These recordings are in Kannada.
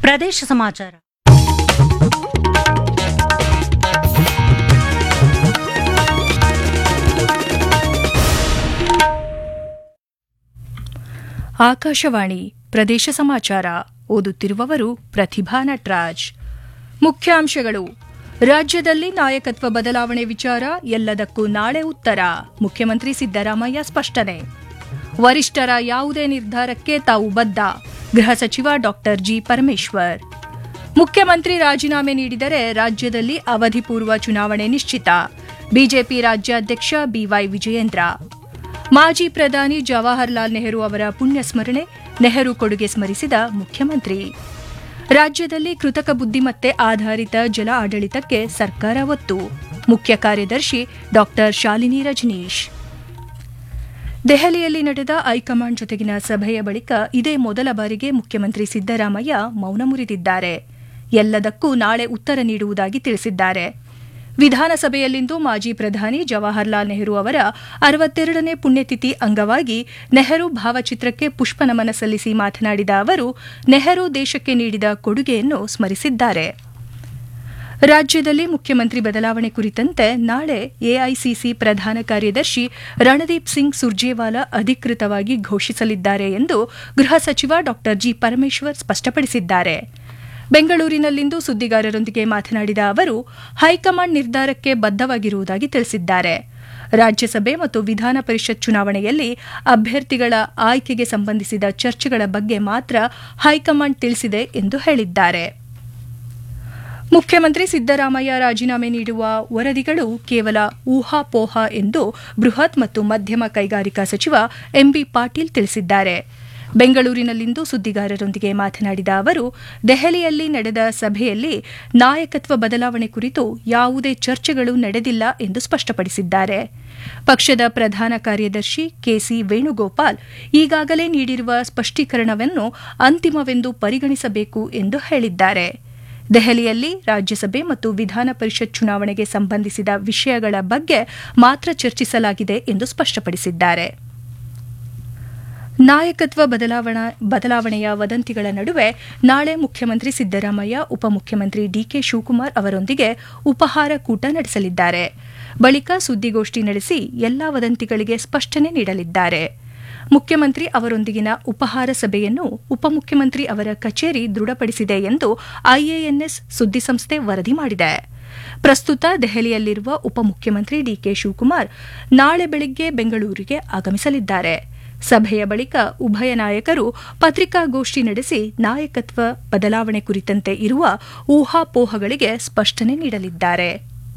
ಪ್ರದೇಶ ಸಮಾಚಾರ ಆಕಾಶವಾಣಿ ಪ್ರದೇಶ ಸಮಾಚಾರ ಓದುತ್ತಿರುವವರು ಪ್ರತಿಭಾ ನಟ್ರಾಜ್ ಮುಖ್ಯಾಂಶಗಳು ರಾಜ್ಯದಲ್ಲಿ ನಾಯಕತ್ವ ಬದಲಾವಣೆ ವಿಚಾರ ಎಲ್ಲದಕ್ಕೂ ನಾಳೆ ಉತ್ತರ ಮುಖ್ಯಮಂತ್ರಿ ಸಿದ್ದರಾಮಯ್ಯ ಸ್ಪಷ್ಟನೆ ವರಿಷ್ಠರ ಯಾವುದೇ ನಿರ್ಧಾರಕ್ಕೆ ತಾವು ಬದ್ಧ ಗೃಹ ಸಚಿವ ಡಾ ಜಿ ಪರಮೇಶ್ವರ್ ಮುಖ್ಯಮಂತ್ರಿ ರಾಜೀನಾಮೆ ನೀಡಿದರೆ ರಾಜ್ಯದಲ್ಲಿ ಅವಧಿಪೂರ್ವ ಚುನಾವಣೆ ನಿಶ್ಚಿತ ಬಿಜೆಪಿ ರಾಜ್ಯಾಧ್ಯಕ್ಷ ಬಿವೈ ವಿಜಯೇಂದ್ರ ಮಾಜಿ ಪ್ರಧಾನಿ ಜವಾಹರ್ಲಾಲ್ ನೆಹರು ಅವರ ಪುಣ್ಯ ಸ್ಮರಣೆ ನೆಹರು ಕೊಡುಗೆ ಸ್ಮರಿಸಿದ ಮುಖ್ಯಮಂತ್ರಿ ರಾಜ್ಯದಲ್ಲಿ ಕೃತಕ ಬುದ್ದಿಮತ್ತೆ ಆಧಾರಿತ ಜಲ ಆಡಳಿತಕ್ಕೆ ಸರ್ಕಾರ ಒತ್ತು ಮುಖ್ಯ ಕಾರ್ಯದರ್ಶಿ ಡಾ ಶಾಲಿನಿ ರಜನೀಶ್ ದೆಹಲಿಯಲ್ಲಿ ನಡೆದ ಹೈಕಮಾಂಡ್ ಜೊತೆಗಿನ ಸಭೆಯ ಬಳಿಕ ಇದೇ ಮೊದಲ ಬಾರಿಗೆ ಮುಖ್ಯಮಂತ್ರಿ ಸಿದ್ದರಾಮಯ್ಯ ಮೌನ ಮುರಿದಿದ್ದಾರೆ ಎಲ್ಲದಕ್ಕೂ ನಾಳೆ ಉತ್ತರ ನೀಡುವುದಾಗಿ ತಿಳಿಸಿದ್ದಾರೆ ವಿಧಾನಸಭೆಯಲ್ಲಿಂದು ಮಾಜಿ ಪ್ರಧಾನಿ ಜವಾಹರ್ಲಾಲ್ ನೆಹರು ಅವರ ಅರವತ್ತೆರಡನೇ ಪುಣ್ಯತಿಥಿ ಅಂಗವಾಗಿ ನೆಹರು ಭಾವಚಿತ್ರಕ್ಕೆ ಪುಷ್ಪನಮನ ಸಲ್ಲಿಸಿ ಮಾತನಾಡಿದ ಅವರು ನೆಹರು ದೇಶಕ್ಕೆ ನೀಡಿದ ಕೊಡುಗೆಯನ್ನು ಸ್ಮರಿಸಿದ್ದಾರೆ ರಾಜ್ಯದಲ್ಲಿ ಮುಖ್ಯಮಂತ್ರಿ ಬದಲಾವಣೆ ಕುರಿತಂತೆ ನಾಳೆ ಎಐಸಿಸಿ ಪ್ರಧಾನ ಕಾರ್ಯದರ್ಶಿ ರಣದೀಪ್ ಸಿಂಗ್ ಸುರ್ಜೇವಾಲಾ ಅಧಿಕೃತವಾಗಿ ಘೋಷಿಸಲಿದ್ದಾರೆ ಎಂದು ಗೃಹ ಸಚಿವ ಡಾ ಜಿ ಪರಮೇಶ್ವರ್ ಸ್ಪಷ್ಟಪಡಿಸಿದ್ದಾರೆ ಬೆಂಗಳೂರಿನಲ್ಲಿಂದು ಸುದ್ದಿಗಾರರೊಂದಿಗೆ ಮಾತನಾಡಿದ ಅವರು ಹೈಕಮಾಂಡ್ ನಿರ್ಧಾರಕ್ಕೆ ಬದ್ದವಾಗಿರುವುದಾಗಿ ತಿಳಿಸಿದ್ದಾರೆ ರಾಜ್ಯಸಭೆ ಮತ್ತು ವಿಧಾನ ಪರಿಷತ್ ಚುನಾವಣೆಯಲ್ಲಿ ಅಭ್ಯರ್ಥಿಗಳ ಆಯ್ಕೆಗೆ ಸಂಬಂಧಿಸಿದ ಚರ್ಚೆಗಳ ಬಗ್ಗೆ ಮಾತ್ರ ಹೈಕಮಾಂಡ್ ತಿಳಿಸಿದೆ ಎಂದು ಹೇಳಿದ್ದಾರೆ ಮುಖ್ಯಮಂತ್ರಿ ಸಿದ್ದರಾಮಯ್ಯ ರಾಜೀನಾಮೆ ನೀಡುವ ವರದಿಗಳು ಕೇವಲ ಊಹಾಪೋಹ ಎಂದು ಬೃಹತ್ ಮತ್ತು ಮಧ್ಯಮ ಕೈಗಾರಿಕಾ ಸಚಿವ ಎಂಬಿ ಪಾಟೀಲ್ ತಿಳಿಸಿದ್ದಾರೆ ಬೆಂಗಳೂರಿನಲ್ಲಿಂದು ಸುದ್ದಿಗಾರರೊಂದಿಗೆ ಮಾತನಾಡಿದ ಅವರು ದೆಹಲಿಯಲ್ಲಿ ನಡೆದ ಸಭೆಯಲ್ಲಿ ನಾಯಕತ್ವ ಬದಲಾವಣೆ ಕುರಿತು ಯಾವುದೇ ಚರ್ಚೆಗಳು ನಡೆದಿಲ್ಲ ಎಂದು ಸ್ಪಷ್ಟಪಡಿಸಿದ್ದಾರೆ ಪಕ್ಷದ ಪ್ರಧಾನ ಕಾರ್ಯದರ್ಶಿ ಕೆಸಿ ವೇಣುಗೋಪಾಲ್ ಈಗಾಗಲೇ ನೀಡಿರುವ ಸ್ಪಷ್ಟೀಕರಣವನ್ನು ಅಂತಿಮವೆಂದು ಪರಿಗಣಿಸಬೇಕು ಎಂದು ಹೇಳಿದ್ದಾರೆ ದೆಹಲಿಯಲ್ಲಿ ರಾಜ್ಯಸಭೆ ಮತ್ತು ವಿಧಾನ ಪರಿಷತ್ ಚುನಾವಣೆಗೆ ಸಂಬಂಧಿಸಿದ ವಿಷಯಗಳ ಬಗ್ಗೆ ಮಾತ್ರ ಚರ್ಚಿಸಲಾಗಿದೆ ಎಂದು ಸ್ಪಷ್ಟಪಡಿಸಿದ್ದಾರೆ ನಾಯಕತ್ವ ಬದಲಾವಣೆಯ ವದಂತಿಗಳ ನಡುವೆ ನಾಳೆ ಮುಖ್ಯಮಂತ್ರಿ ಸಿದ್ದರಾಮಯ್ಯ ಉಪಮುಖ್ಯಮಂತ್ರಿ ಡಿಕೆ ಶಿವಕುಮಾರ್ ಅವರೊಂದಿಗೆ ಉಪಹಾರ ಕೂಟ ನಡೆಸಲಿದ್ದಾರೆ ಬಳಿಕ ಸುದ್ದಿಗೋಷ್ಠಿ ನಡೆಸಿ ಎಲ್ಲಾ ವದಂತಿಗಳಿಗೆ ಸ್ಪಷ್ಟನೆ ನೀಡಲಿದ್ದಾರೆ ಮುಖ್ಯಮಂತ್ರಿ ಅವರೊಂದಿಗಿನ ಉಪಹಾರ ಸಭೆಯನ್ನು ಉಪಮುಖ್ಯಮಂತ್ರಿ ಅವರ ಕಚೇರಿ ದೃಢಪಡಿಸಿದೆ ಎಂದು ಐಎಎನ್ಎಸ್ ಸುದ್ದಿಸಂಸ್ಥೆ ವರದಿ ಮಾಡಿದೆ ಪ್ರಸ್ತುತ ದೆಹಲಿಯಲ್ಲಿರುವ ಉಪಮುಖ್ಯಮಂತ್ರಿ ಡಿಕೆ ಶಿವಕುಮಾರ್ ನಾಳೆ ಬೆಳಗ್ಗೆ ಬೆಂಗಳೂರಿಗೆ ಆಗಮಿಸಲಿದ್ದಾರೆ ಸಭೆಯ ಬಳಿಕ ಉಭಯ ನಾಯಕರು ಪತ್ರಿಕಾಗೋಷ್ಠಿ ನಡೆಸಿ ನಾಯಕತ್ವ ಬದಲಾವಣೆ ಕುರಿತಂತೆ ಇರುವ ಊಹಾಪೋಹಗಳಿಗೆ ಸ್ಪಷ್ಟನೆ ನೀಡಲಿದ್ದಾರೆ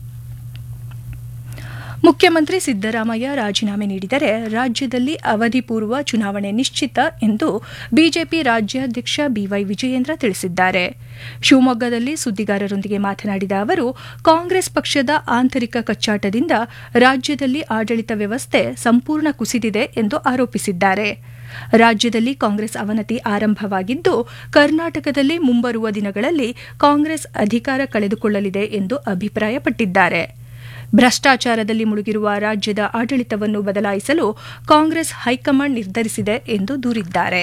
ಮುಖ್ಯಮಂತ್ರಿ ಸಿದ್ದರಾಮಯ್ಯ ರಾಜೀನಾಮೆ ನೀಡಿದರೆ ರಾಜ್ಯದಲ್ಲಿ ಅವಧಿಪೂರ್ವ ಚುನಾವಣೆ ನಿಶ್ಚಿತ ಎಂದು ಬಿಜೆಪಿ ರಾಜ್ಯಾಧ್ಯಕ್ಷ ಬಿವೈ ವಿಜಯೇಂದ್ರ ತಿಳಿಸಿದ್ದಾರೆ ಶಿವಮೊಗ್ಗದಲ್ಲಿ ಸುದ್ದಿಗಾರರೊಂದಿಗೆ ಮಾತನಾಡಿದ ಅವರು ಕಾಂಗ್ರೆಸ್ ಪಕ್ಷದ ಆಂತರಿಕ ಕಚ್ಚಾಟದಿಂದ ರಾಜ್ಯದಲ್ಲಿ ಆಡಳಿತ ವ್ಯವಸ್ಥೆ ಸಂಪೂರ್ಣ ಕುಸಿದಿದೆ ಎಂದು ಆರೋಪಿಸಿದ್ದಾರೆ ರಾಜ್ಯದಲ್ಲಿ ಕಾಂಗ್ರೆಸ್ ಅವನತಿ ಆರಂಭವಾಗಿದ್ದು ಕರ್ನಾಟಕದಲ್ಲಿ ಮುಂಬರುವ ದಿನಗಳಲ್ಲಿ ಕಾಂಗ್ರೆಸ್ ಅಧಿಕಾರ ಕಳೆದುಕೊಳ್ಳಲಿದೆ ಎಂದು ಅಭಿಪ್ರಾಯಪಟ್ಟಿದ್ದಾರೆ ಭ್ರಷ್ಟಾಚಾರದಲ್ಲಿ ಮುಳುಗಿರುವ ರಾಜ್ಯದ ಆಡಳಿತವನ್ನು ಬದಲಾಯಿಸಲು ಕಾಂಗ್ರೆಸ್ ಹೈಕಮಾಂಡ್ ನಿರ್ಧರಿಸಿದೆ ಎಂದು ದೂರಿದ್ದಾರೆ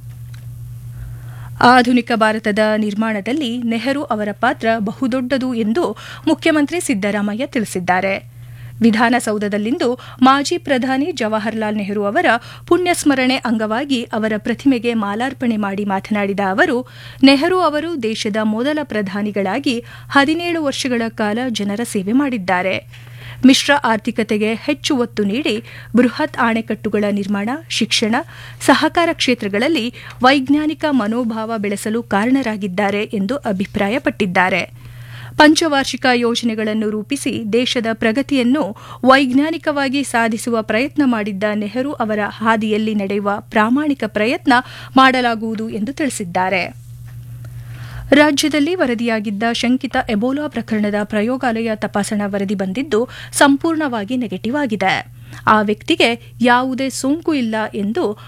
ಆಧುನಿಕ ಭಾರತದ ನಿರ್ಮಾಣದಲ್ಲಿ ನೆಹರು ಅವರ ಪಾತ್ರ ಬಹುದೊಡ್ಡದು ಎಂದು ಮುಖ್ಯಮಂತ್ರಿ ಸಿದ್ದರಾಮಯ್ಯ ತಿಳಿಸಿದ್ದಾರೆ ವಿಧಾನಸೌಧದಲ್ಲಿಂದು ಮಾಜಿ ಪ್ರಧಾನಿ ಜವಾಹರ್ಲಾಲ್ ನೆಹರು ಅವರ ಪುಣ್ಯಸ್ಮರಣೆ ಅಂಗವಾಗಿ ಅವರ ಪ್ರತಿಮೆಗೆ ಮಾಲಾರ್ಪಣೆ ಮಾಡಿ ಮಾತನಾಡಿದ ಅವರು ನೆಹರು ಅವರು ದೇಶದ ಮೊದಲ ಪ್ರಧಾನಿಗಳಾಗಿ ಹದಿನೇಳು ವರ್ಷಗಳ ಕಾಲ ಜನರ ಸೇವೆ ಮಾಡಿದ್ದಾರೆ ಮಿಶ್ರ ಆರ್ಥಿಕತೆಗೆ ಹೆಚ್ಚು ಒತ್ತು ನೀಡಿ ಬೃಹತ್ ಅಣೆಕಟ್ಟುಗಳ ನಿರ್ಮಾಣ ಶಿಕ್ಷಣ ಸಹಕಾರ ಕ್ಷೇತ್ರಗಳಲ್ಲಿ ವೈಜ್ಞಾನಿಕ ಮನೋಭಾವ ಬೆಳೆಸಲು ಕಾರಣರಾಗಿದ್ದಾರೆ ಎಂದು ಅಭಿಪ್ರಾಯಪಟ್ಟಿದ್ದಾರೆ ಪಂಚವಾರ್ಷಿಕ ಯೋಜನೆಗಳನ್ನು ರೂಪಿಸಿ ದೇಶದ ಪ್ರಗತಿಯನ್ನು ವೈಜ್ಞಾನಿಕವಾಗಿ ಸಾಧಿಸುವ ಪ್ರಯತ್ನ ಮಾಡಿದ್ದ ನೆಹರು ಅವರ ಹಾದಿಯಲ್ಲಿ ನಡೆಯುವ ಪ್ರಾಮಾಣಿಕ ಪ್ರಯತ್ನ ಮಾಡಲಾಗುವುದು ಎಂದು ತಿಳಿಸಿದ್ದಾರೆ ರಾಜ್ಯದಲ್ಲಿ ವರದಿಯಾಗಿದ್ದ ಶಂಕಿತ ಎಬೋಲಾ ಪ್ರಕರಣದ ಪ್ರಯೋಗಾಲಯ ತಪಾಸಣಾ ವರದಿ ಬಂದಿದ್ದು ಸಂಪೂರ್ಣವಾಗಿ ನೆಗೆಟಿವ್ ಆಗಿದೆ ಆ ವ್ಯಕ್ತಿಗೆ ಯಾವುದೇ ಸೋಂಕು ಇಲ್ಲ ಎಂದು